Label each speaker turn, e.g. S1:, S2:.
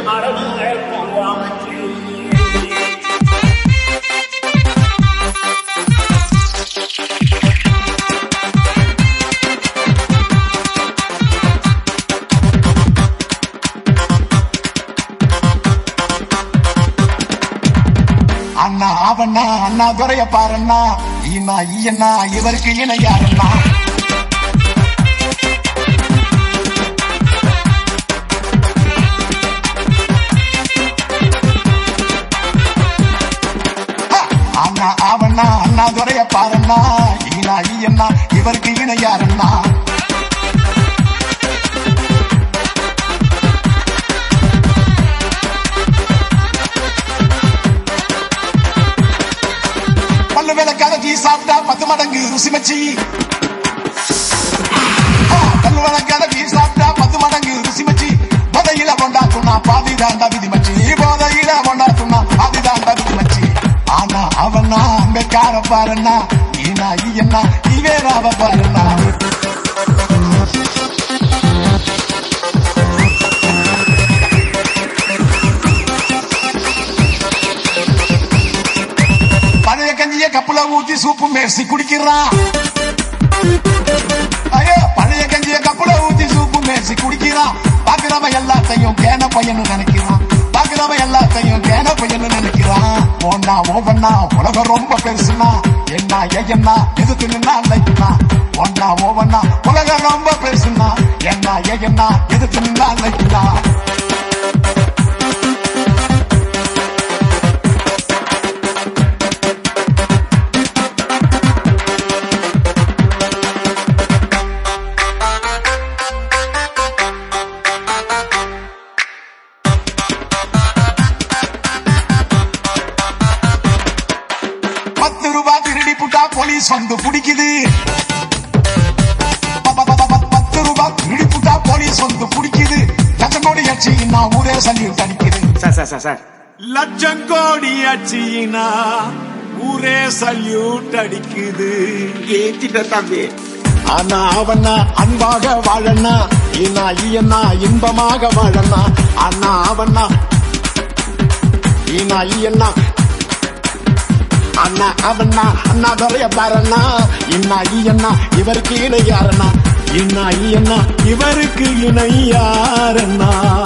S1: அண்ணா அவண்ணா அண்ணா துறைய பாருண்ணா ஈனா ஈயண்ணா இவருக்கு இணை யாருண்ணா ஹ! அண்ணா அவண்ணா அண்ணா துறைய பாருண்ணா ஈனா ஈயண்ணா இவருக்கு இணை யாருண்ணா பல்லு விளக்காத டீ சாப்பிட்டா பத்து மடங்கு ருசி மச்சி ஆ, பல்லு விளக்காத டீ சாப்பிட்டா பத்து மடங்கு ருசி மச்சி போதையில கொண்டாத்துனா பாதி தாண்டா விதி மச்சி போதையில கொண்டாத்துனா பாதி தாண்டா விதி மச்சி ஆனா அவனா அம்பேக்கார பாருண்ணா ஈனா ஈயண்ணா இவேராவ பாருண்ணா பழைய கஞ்சிய கப்புல ஊத்தி சூப்பு மேசி குடிக்கிறான் ஐயோ பழைய கஞ்சிய கப்புல ஊத்தி சூப்பு மேசி குடிக்கிறான் பாக்குறவன் எல்லாத்தையும் கேன பையனு நினைக்கிறான் பாக்குறவன் எல்லாத்தையும் கேன பையனு நினைக்கிறான் ஓண்டா ஓவண்ணா உலகம் ரொம்ப பெருசுனா என்ன ஏன்னா எதுக்கு நின்னா லைக்குனா ஓண்டா ஓவண்ணா உலகம் ரொம்ப பெருசுனா என்ன ஏன்னா எதுக்கு நின்னா லைக்குனா பத்து ரூபாய் திருடி புட்டா போலீஸ் வந்து பிடிக்குது ப- ப- ப- ப- பத்து ரூபாய் திருடி புட்டா போலீஸ் வந்து பிடிக்குது லட்சம் கோடி அடிச்சு நான் ஊரே சல்லி தடிக்குது
S2: சார் சார் சார் சார்
S3: லட்சம் கோடி அச்சினா ஊரே சல்யூட் அடிக்குது
S2: ஏத்திட்ட தம்பி
S1: ஆனா அவனா அன்பாக வாழண்ணா ஈனா ஈயண்ணா இன்பமாக வாழண்ணா அண்ணா அவனா ஈனா ஈயண்ணா அண்ணா அவண்ணா அண்ணா துறைய பாருண்ணா இன்னா ஈயண்ணா இவருக்கு இணை யாருண்ணா இன்னா ஈயண்ணா
S3: இவருக்கு இணை யாரண்ணா